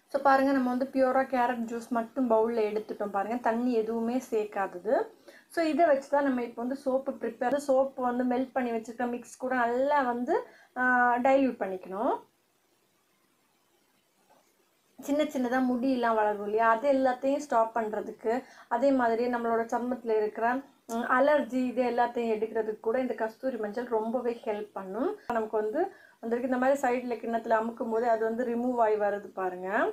so பாருங்கள் நம்ம வந்து பியூராக கேரட் ஜூஸ் மட்டும் பவுலில் எடுத்துட்டோம் பாருங்கள் தண்ணி எதுவுமே சேர்க்காதது ஸோ இதை வச்சு தான் நம்ம இப்போ வந்து சோப்பு ப்ரிப்பேர் சோப்பு வந்து மெல்ட் பண்ணி வச்சுருக்க மிக்ஸ் கூட நல்லா வந்து டைல்யூட் பண்ணிக்கணும் சின்ன சின்னதாக முடியெல்லாம் வளரும் இல்லையா அது எல்லாத்தையும் ஸ்டாப் பண்ணுறதுக்கு அதே மாதிரி நம்மளோட சர்மத்தில் இருக்கிற அலர்ஜி இது எல்லாத்தையும் எடுக்கிறதுக்கு கூட இந்த கஸ்தூரி மஞ்சள் ரொம்பவே ஹெல்ப் பண்ணும் நமக்கு வந்து வந்திருக்கு இந்த மாதிரி சைடில் கிண்ணத்தில் அமுக்கும் போது அது வந்து ரிமூவ் ஆகி வருது பாருங்கள்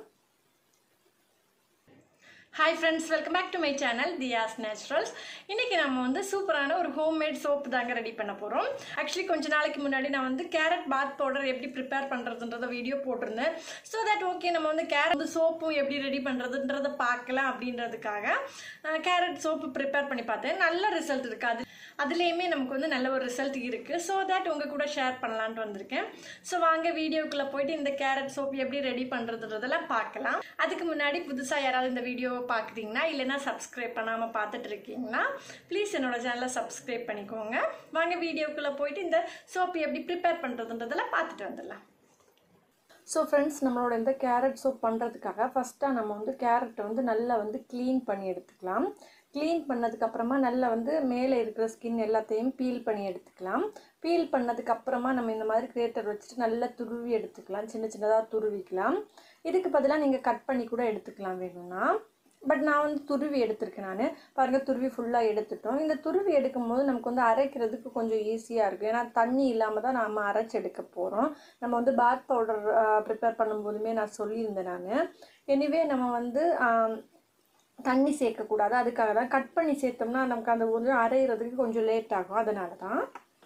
hi friends welcome back to my channel Thiya's Naturals இன்றைக்கி நம்ம வந்து சூப்பரான ஒரு ஹோம்மேட் சோப் தாங்க ரெடி பண்ண போகிறோம் ஆக்சுவலி கொஞ்ச நாளைக்கு முன்னாடி நான் வந்து கேரட் பாத் பவுடர் எப்படி ப்ரிப்பேர் பண்ணுறதுன்றத வீடியோ போட்டிருந்தேன் ஸோ தட் ஓகே நம்ம வந்து கேரட் வந்து சோப்பும் எப்படி ரெடி பண்ணுறதுன்றத பார்க்கலாம் அப்படின்றதுக்காக கேரட் சோப்பு ப்ரிப்பேர் பண்ணி பார்த்தேன் நல்ல ரிசல்ட் இருக்குது அது அதுலேயுமே நமக்கு வந்து நல்ல ஒரு ரிசல்ட் இருக்குது ஸோ தட் உங்கள் கூட ஷேர் பண்ணலான்ட்டு வந்திருக்கேன் ஸோ வாங்க வீடியோக்குள்ளே போயிட்டு இந்த கேரட் சோப் எப்படி ரெடி பண்ணுறதுன்றதெல்லாம் பார்க்கலாம் அதுக்கு முன்னாடி புதுசாக யாராவது இந்த வீடியோ பார்க்குறீங்கன்னா இல்லைன்னா சப்ஸ்கிரைப் பண்ணாமல் பார்த்துட்டு இருக்கீங்கன்னா ப்ளீஸ் என்னோட சேனலை சப்ஸ்கிரைப் பண்ணிக்கோங்க வாங்க வீடியோக்குள்ளே போயிட்டு இந்த சோப் எப்படி ப்ரிப்பேர் பண்ணுறதுன்றதெல்லாம் பார்த்துட்டு வந்துடலாம் ஸோ ஃப்ரெண்ட்ஸ் நம்மளோட இந்த கேரட் சோப் பண்ணுறதுக்காக ஃபஸ்ட்டாக நம்ம வந்து கேரட்டை வந்து நல்லா வந்து க்ளீன் பண்ணி எடுத்துக்கலாம் க்ளீன் பண்ணதுக்கப்புறமா நல்லா வந்து மேலே இருக்கிற ஸ்கின் எல்லாத்தையும் பீல் பண்ணி எடுத்துக்கலாம் பீல் பண்ணதுக்கப்புறமா நம்ம இந்த மாதிரி கிரேட்டர் வச்சுட்டு நல்லா துருவி எடுத்துக்கலாம் சின்ன சின்னதாக துருவிக்கலாம் இதுக்கு பதிலாக நீங்கள் கட் பண்ணி கூட எடுத்துக்கலாம் வேணும்னா பட் நான் வந்து துருவி எடுத்திருக்கேன் நான் பாருங்கள் துருவி ஃபுல்லாக எடுத்துட்டோம் இந்த துருவி எடுக்கும் போது நமக்கு வந்து அரைக்கிறதுக்கு கொஞ்சம் ஈஸியாக இருக்கும் ஏன்னா தண்ணி இல்லாமல் தான் நம்ம அரைச்சி எடுக்க போகிறோம் நம்ம வந்து பாத் பவுடர் ப்ரிப்பேர் பண்ணும்போதுமே நான் சொல்லியிருந்தேன் நான் எனிவே நம்ம வந்து தண்ணி சேர்க்கக்கூடாது அதுக்காக தான் கட் பண்ணி சேர்த்தோம்னா நமக்கு அந்த கொஞ்சம் அரைகிறதுக்கு கொஞ்சம் லேட் ஆகும் அதனால தான்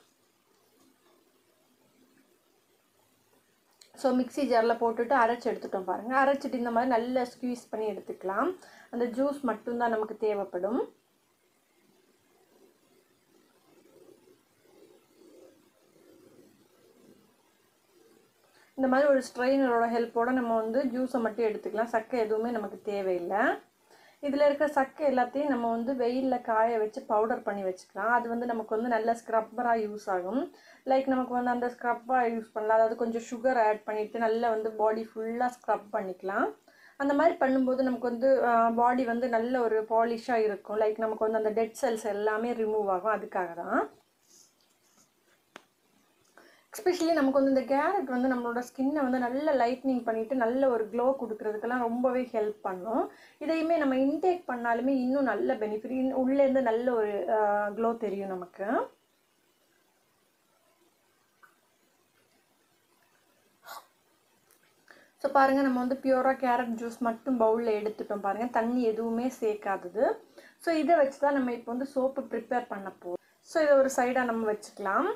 ஸோ மிக்ஸி ஜாரில் போட்டுட்டு அரைச்சி எடுத்துட்டோம் பாருங்கள் அரைச்சிட்டு இந்த மாதிரி நல்லா ஸ்க்வீஸ் பண்ணி எடுத்துக்கலாம் அந்த ஜூஸ் மட்டும்தான் நமக்கு தேவைப்படும் இந்த மாதிரி ஒரு ஸ்ட்ரெயினரோட ஹெல்ப்போடு நம்ம வந்து ஜூஸை மட்டும் எடுத்துக்கலாம் சக்கை எதுவுமே நமக்கு தேவையில்லை இதில் இருக்கிற சக்கை எல்லாத்தையும் நம்ம வந்து வெயிலில் காய வச்சு பவுடர் பண்ணி வச்சுக்கலாம் அது வந்து நமக்கு வந்து நல்ல ஸ்க்ரப்பராக யூஸ் ஆகும் லைக் நமக்கு வந்து அந்த ஸ்க்ரப்பாக யூஸ் பண்ணலாம் அதாவது கொஞ்சம் சுகர் ஆட் பண்ணிவிட்டு நல்லா வந்து பாடி ஃபுல்லாக ஸ்க்ரப் பண்ணிக்கலாம் அந்த மாதிரி பண்ணும்போது நமக்கு வந்து பாடி வந்து நல்ல ஒரு பாலிஷாக இருக்கும் லைக் நமக்கு வந்து அந்த டெட் செல்ஸ் எல்லாமே ரிமூவ் ஆகும் அதுக்காக தான் எஸ்பெஷலி நமக்கு வந்து இந்த கேரட் வந்து நம்மளோட ஸ்கின்னை வந்து நல்ல லைட்னிங் பண்ணிவிட்டு நல்ல ஒரு க்ளோ கொடுக்கறதுக்கெல்லாம் ரொம்பவே ஹெல்ப் பண்ணும் இதையுமே நம்ம இன்டேக் பண்ணாலுமே இன்னும் நல்ல பெனிஃபிட் உள்ளேருந்து நல்ல ஒரு க்ளோ தெரியும் நமக்கு ஸோ பாருங்கள் நம்ம வந்து பியூராக கேரட் ஜூஸ் மட்டும் பவுலில் எடுத்துட்டோம் பாருங்கள் தண்ணி எதுவுமே சேர்க்காதது ஸோ இதை வச்சு தான் நம்ம இப்போ வந்து சோப்பு ப்ரிப்பேர் பண்ண போகிறோம் ஸோ இதை ஒரு சைடாக நம்ம வச்சுக்கலாம்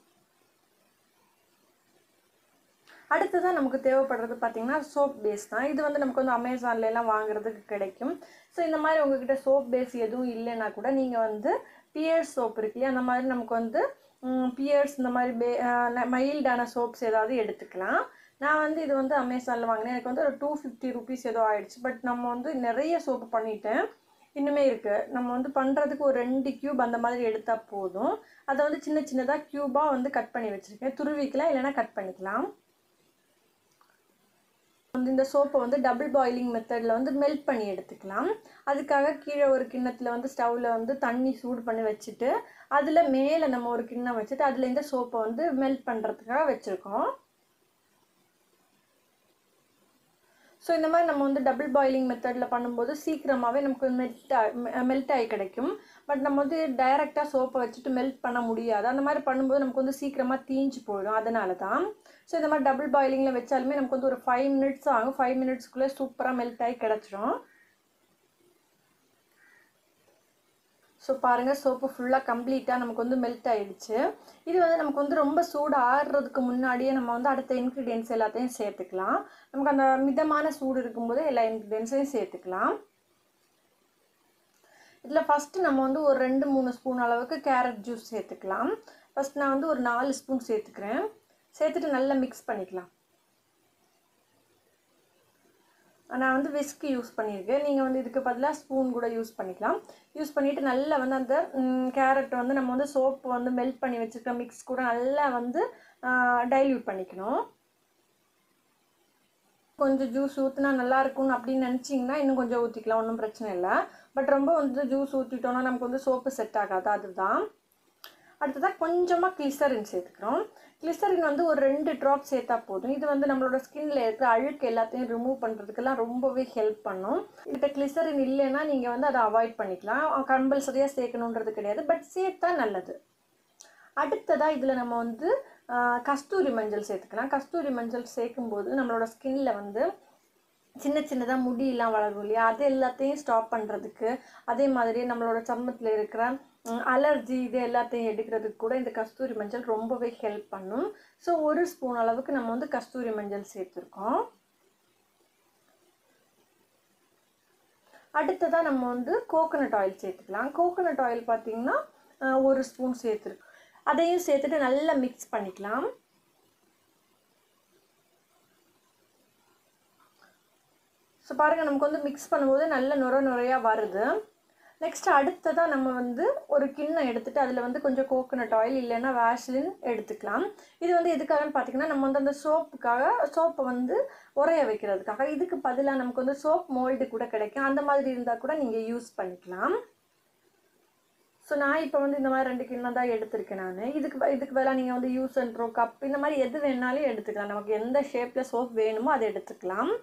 அடுத்ததான் நமக்கு தேவைப்படுறது பார்த்திங்கன்னா சோப் பேஸ் தான் இது வந்து நமக்கு வந்து அமேசான்லலாம் வாங்குறதுக்கு கிடைக்கும் ஸோ இந்த மாதிரி உங்ககிட்ட சோப் பேஸ் எதுவும் இல்லைன்னா கூட நீங்கள் வந்து பியர்ஸ் சோப் இருக்கு இல்லையா அந்த மாதிரி நமக்கு வந்து பியர்ஸ் இந்த மாதிரி பே மைல்டான சோப்ஸ் ஏதாவது எடுத்துக்கலாம் நான் வந்து இது வந்து அமேசானில் வாங்கினேன் எனக்கு வந்து ஒரு டூ ஃபிஃப்டி ருபீஸ் ஏதோ ஆயிடுச்சு பட் நம்ம வந்து நிறைய சோப்பு பண்ணிட்டேன் இன்னுமே இருக்குது நம்ம வந்து பண்ணுறதுக்கு ஒரு ரெண்டு க்யூப் அந்த மாதிரி எடுத்தால் போதும் அதை வந்து சின்ன சின்னதாக க்யூபாக வந்து கட் பண்ணி வச்சுருக்கேன் துருவிக்கலாம் இல்லைனா கட் பண்ணிக்கலாம் வந்து இந்த சோப்பை வந்து டபுள் பாயிலிங் மெத்தடில் வந்து மெல்ட் பண்ணி எடுத்துக்கலாம் அதுக்காக கீழே ஒரு கிண்ணத்தில் வந்து ஸ்டவ்வில் வந்து தண்ணி சூடு பண்ணி வச்சுட்டு அதில் மேலே நம்ம ஒரு கிண்ணம் வச்சுட்டு அதில் இந்த சோப்பை வந்து மெல்ட் பண்ணுறதுக்காக வச்சுருக்கோம் ஸோ இந்த மாதிரி நம்ம வந்து டபுள் பாயிலிங் மெத்தடில் பண்ணும்போது சீக்கிரமாகவே நமக்கு மெல்ட் மெல்ட் ஆகி கிடைக்கும் பட் நம்ம வந்து டைரெக்டாக சோப்பை வச்சுட்டு மெல்ட் பண்ண முடியாது அந்த மாதிரி பண்ணும்போது நமக்கு வந்து சீக்கிரமாக தீஞ்சு போயிடும் அதனால தான் ஸோ இந்த மாதிரி டபுள் பாயிலிங்கில் வச்சாலுமே நமக்கு வந்து ஒரு ஃபைவ் மினிட்ஸ் ஆகும் ஃபைவ் மினிட்ஸ்க்குள்ளே சூப்பராக மெல்ட் ஆகி கிடச்சிரும் ஸோ பாருங்கள் சோப்பு ஃபுல்லாக கம்ப்ளீட்டாக நமக்கு வந்து மெல்ட் ஆகிடுச்சு இது வந்து நமக்கு வந்து ரொம்ப சூடு ஆடுறதுக்கு முன்னாடியே நம்ம வந்து அடுத்த இன்க்ரீடியன்ஸ் எல்லாத்தையும் சேர்த்துக்கலாம் நமக்கு அந்த மிதமான சூடு இருக்கும்போது எல்லா இன்க்ரீடியன்ஸையும் சேர்த்துக்கலாம் இதில் ஃபஸ்ட்டு நம்ம வந்து ஒரு ரெண்டு மூணு ஸ்பூன் அளவுக்கு கேரட் ஜூஸ் சேர்த்துக்கலாம் ஃபஸ்ட் நான் வந்து ஒரு நாலு ஸ்பூன் சேர்த்துக்கிறேன் சேர்த்துட்டு நல்லா மிக்ஸ் பண்ணிக்கலாம் நான் வந்து விஸ்க் யூஸ் பண்ணியிருக்கேன் நீங்கள் வந்து இதுக்கு பதிலாக ஸ்பூன் கூட யூஸ் பண்ணிக்கலாம் யூஸ் பண்ணிவிட்டு நல்லா வந்து அந்த கேரட் வந்து நம்ம வந்து சோப்பு வந்து மெல்ட் பண்ணி வச்சுருக்க மிக்ஸ் கூட நல்லா வந்து டைல்யூட் பண்ணிக்கணும் கொஞ்சம் ஜூஸ் ஊற்றினா நல்லா இருக்கும் அப்படின்னு நினச்சிங்கன்னா இன்னும் கொஞ்சம் ஊற்றிக்கலாம் ஒன்றும் பிரச்சனை இல்லை பட் ரொம்ப வந்து ஜூஸ் ஊற்றிட்டோன்னா நமக்கு வந்து சோப்பு செட் ஆகாது அதுதான் அடுத்ததாக கொஞ்சமாக கிளிசரின் சேர்த்துக்கிறோம் கிளிசரின் வந்து ஒரு ரெண்டு ட்ராப் சேர்த்தா போதும் இது வந்து நம்மளோட ஸ்கின்ல இருக்கிற அழுக்கு எல்லாத்தையும் ரிமூவ் பண்ணுறதுக்கெல்லாம் ரொம்பவே ஹெல்ப் பண்ணும் கிட்ட கிளிசரின் இல்லைன்னா நீங்கள் வந்து அதை அவாய்ட் பண்ணிக்கலாம் கம்பல்சரியாக சேர்க்கணுன்றது கிடையாது பட் சேர்த்தா நல்லது அடுத்ததாக இதில் நம்ம வந்து ஆஹ், கஸ்தூரி மஞ்சள் சேர்த்துக்கலாம் கஸ்தூரி மஞ்சள் சேர்க்கும்போது நம்மளோட ஸ்கின்ல வந்து சின்ன சின்னதாக முடியெல்லாம் வளரும் இல்லையா அது எல்லாத்தையும் ஸ்டாப் பண்ணுறதுக்கு அதே மாதிரி நம்மளோட சருமத்தில் இருக்கிற அலர்ஜி இது எல்லாத்தையும் எடுக்கிறதுக்கு கூட இந்த கஸ்தூரி மஞ்சள் ரொம்பவே ஹெல்ப் பண்ணும் ஸோ ஒரு ஸ்பூன் அளவுக்கு நம்ம வந்து கஸ்தூரி மஞ்சள் சேர்த்துருக்கோம் அடுத்ததாக நம்ம வந்து கோகனட் ஆயில் சேர்த்துக்கலாம் கோகனட் ஆயில் பார்த்தீங்கன்னா ஆஹ், ஒரு ஸ்பூன் சேர்த்துருக்கோம் அதையும் சேர்த்துட்டு நல்லா மிக்ஸ் பண்ணிக்கலாம் ஸோ பாருங்கள் நமக்கு வந்து மிக்ஸ் பண்ணும்போது நல்ல நுர நுரையாக வருது நெக்ஸ்ட் அடுத்ததாக நம்ம வந்து ஒரு கிண்ணம் எடுத்துட்டு அதில் வந்து கொஞ்சம் கோகனட் ஆயில் இல்லைன்னா வேஷ்லின் எடுத்துக்கலாம் இது வந்து எதுக்காகன்னு பார்த்தீங்கன்னா நம்ம வந்து அந்த சோப்புக்காக சோப்பை வந்து உரைய வைக்கிறதுக்காக இதுக்கு பதிலாக நமக்கு வந்து சோப் மோல்டு கூட கிடைக்கும் அந்த மாதிரி இருந்தால் கூட நீங்கள் யூஸ் பண்ணிக்கலாம் ஸோ நான் இப்போ வந்து இந்த மாதிரி ரெண்டு கிண்ணம் தான் எடுத்திருக்கேன் நான் இதுக்கு ப- இதுக்கு பதிலாக நீங்கள் வந்து யூஸ் அண்ட் ப்ரோ கப் இந்த மாதிரி எது வேணாலும் எடுத்துக்கலாம் நமக்கு எந்த ஷேப்பில் சோப் வேணுமோ அதை எடுத்துக்கலாம்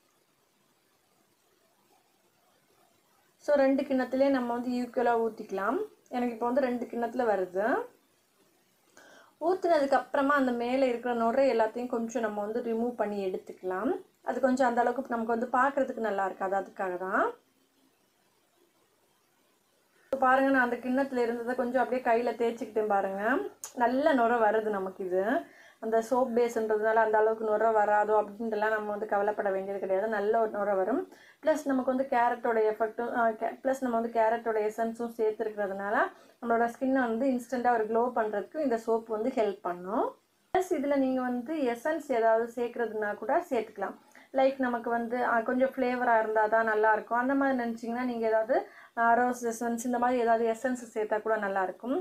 ஸோ ரெண்டு கிண்ணத்துலேயே நம்ம வந்து ஈக்குவலாக ஊற்றிக்கலாம் எனக்கு இப்போ வந்து ரெண்டு கிண்ணத்தில் வருது ஊற்றுனதுக்கு அப்புறமா அந்த மேலே இருக்கிற நுரை எல்லாத்தையும் கொஞ்சம் நம்ம வந்து ரிமூவ் பண்ணி எடுத்துக்கலாம் அது கொஞ்சம் அந்த அளவுக்கு நமக்கு வந்து பார்க்குறதுக்கு நல்லா இருக்காது அதுக்காக தான் இப்போ பாருங்க நான் அந்த கிண்ணத்துல இருந்ததை கொஞ்சம் அப்படியே கையில் தேய்ச்சிக்கிட்டேன் பாருங்க நல்ல நுரை வருது நமக்கு இது அந்த சோப் பேஸ்ன்றதுனால அந்த அளவுக்கு நுரை வராதோ அப்படின்ட்டுலாம் நம்ம வந்து கவலைப்பட வேண்டியது கிடையாது நல்ல ஒரு நுரை வரும் ப்ளஸ் நமக்கு வந்து கேரட்டோட எஃபெக்ட்டும் ப்ளஸ் நம்ம வந்து கேரட்டோட எசன்ஸும் சேர்த்துருக்கிறதுனால நம்மளோட ஸ்கின்னை வந்து இன்ஸ்டண்ட்டாக ஒரு க்ளோ பண்ணுறதுக்கு இந்த சோப் வந்து ஹெல்ப் பண்ணும் ப்ளஸ் இதில் நீங்கள் வந்து எசன்ஸ் ஏதாவது சேர்க்குறதுனா கூட சேர்த்துக்கலாம் லைக் நமக்கு வந்து அஹ், கொஞ்சம் ஃப்ளேவராக இருந்தால் தான் நல்லாயிருக்கும் அந்த மாதிரி நினச்சிங்கன்னா நீங்கள் ஏதாவது ரோஸ் எசன்ஸ் இந்த மாதிரி ஏதாவது எசன்ஸ் சேர்த்தா கூட நல்லாயிருக்கும்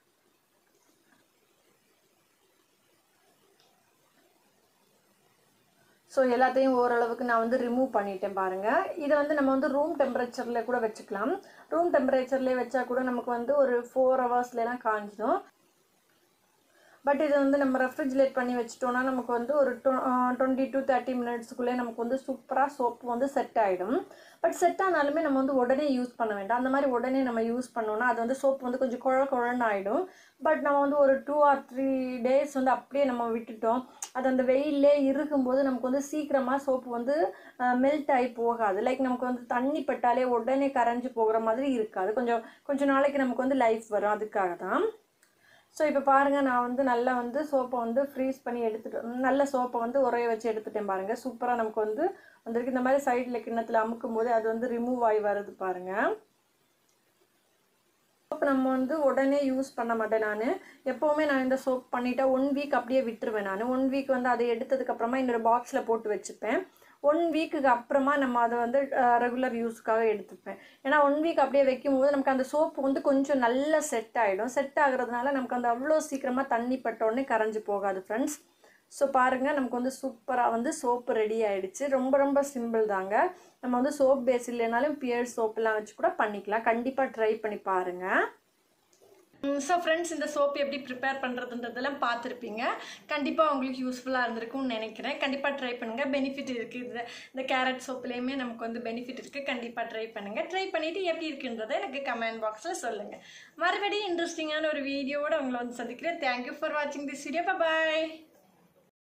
ஸோ எல்லாத்தையும் ஓரளவுக்கு நான் வந்து ரிமூவ் பண்ணிட்டேன் பாருங்கள் இதை வந்து நம்ம வந்து ரூம் டெம்பரேச்சரில் கூட வச்சுக்கலாம் ரூம் டெம்பரேச்சர்லேயே வச்சா கூட நமக்கு வந்து ஒரு ஃபோர் ஹவர்ஸ்லாம் காஞ்சிடும் பட் இது வந்து நம்ம ரெஃப்ரிஜிரேட் பண்ணி வச்சிட்டோம்னா நமக்கு வந்து ஒரு டுவெண்ட்டி டு தேர்ட்டி மினிட்ஸ்க்குள்ளே நமக்கு வந்து சூப்பராக சோப்பு வந்து செட் ஆகிடும் பட் செட் ஆனாலுமே நம்ம வந்து உடனே யூஸ் பண்ண வேண்டாம் அந்த மாதிரி உடனே நம்ம யூஸ் பண்ணோம்னா அது வந்து சோப்பு வந்து கொஞ்சம் குழ குழன்னு ஆகிடும் பட் நம்ம வந்து ஒரு டூ ஆர் த்ரீ டேஸ் வந்து அப்படியே நம்ம விட்டுட்டோம் அது அந்த வெயிலே இருக்கும்போது நமக்கு வந்து சீக்கிரமாக சோப்பு வந்து மெல்ட் ஆகி போகாது லைக் நமக்கு வந்து தண்ணி பட்டாலே உடனே கரைஞ்சு போகிற மாதிரி இருக்காது கொஞ்சம் கொஞ்சம் நாளைக்கு நமக்கு வந்து லைஃப் வரும் அதுக்காக தான் ஸோ இப்போ பாருங்கள் நான் வந்து நல்லா வந்து சோப்பை வந்து ஃப்ரீஸ் பண்ணி எடுத்துட்டு நல்ல சோப்பை வந்து உரைய வச்சு எடுத்துட்டேன் பாருங்கள் சூப்பராக நமக்கு வந்து வந்திருக்கு இந்த மாதிரி சைடில் கிண்ணத்தில் அமுக்கும் போது அது வந்து ரிமூவ் ஆகி வருது பாருங்கள் சோப் நம்ம வந்து உடனே யூஸ் பண்ண மாட்டேன் நான் எப்போவுமே நான் இந்த சோப் பண்ணிட்டா ஒன் வீக் அப்படியே விட்டுருவேன் நான் ஒன் வீக் வந்து அதை எடுத்ததுக்கு அப்புறமா இன்னொரு பாக்ஸில் போட்டு வச்சுப்பேன் ஒன் வீக்குக்கு அப்புறமா நம்ம அதை வந்து ரெகுலர் யூஸ்க்காக எடுத்துப்பேன் ஏன்னா ஒன் வீக் அப்படியே வைக்கும்போது நமக்கு அந்த சோப்பு வந்து கொஞ்சம் நல்லா செட் ஆகிடும் செட் ஆகுறதுனால நமக்கு அந்த அவ்வளோ சீக்கிரமாக தண்ணி பட்ட உடனே கரைஞ்சு போகாது ஃப்ரெண்ட்ஸ் ஸோ பாருங்கள் நமக்கு வந்து சூப்பராக வந்து சோப்பு ரெடி ஆயிடுச்சு ரொம்ப ரொம்ப சிம்பிள் தாங்க நம்ம வந்து சோப் பேஸ் இல்லைனாலும் பியர் சோப்பெல்லாம் வச்சு கூட பண்ணிக்கலாம் கண்டிப்பாக ட்ரை பண்ணி பாருங்கள் ஸோ ஃப்ரெண்ட்ஸ் இந்த சோப் எப்படி ப்ரிப்பேர் பண்ணுறதுன்றதெல்லாம் பார்த்துருப்பீங்க கண்டிப்பாக உங்களுக்கு யூஸ்ஃபுல்லாக இருந்திருக்கும்னு நினைக்கிறேன் கண்டிப்பாக ட்ரை பண்ணுங்கள் பெனிஃபிட் இருக்குது இது இந்த கேரட் சோப்லேயுமே நமக்கு வந்து பெனிஃபிட் இருக்குது கண்டிப்பாக ட்ரை பண்ணுங்கள் ட்ரை பண்ணிவிட்டு எப்படி இருக்குன்றதை எனக்கு கமெண்ட் பாக்ஸில் சொல்லுங்கள் மறுபடியும் இன்ட்ரெஸ்டிங்கான ஒரு வீடியோவோட உங்களை வந்து சந்திக்கிறேன் தேங்க்யூ ஃபார் வாட்சிங் திஸ் வீடியோ பாய்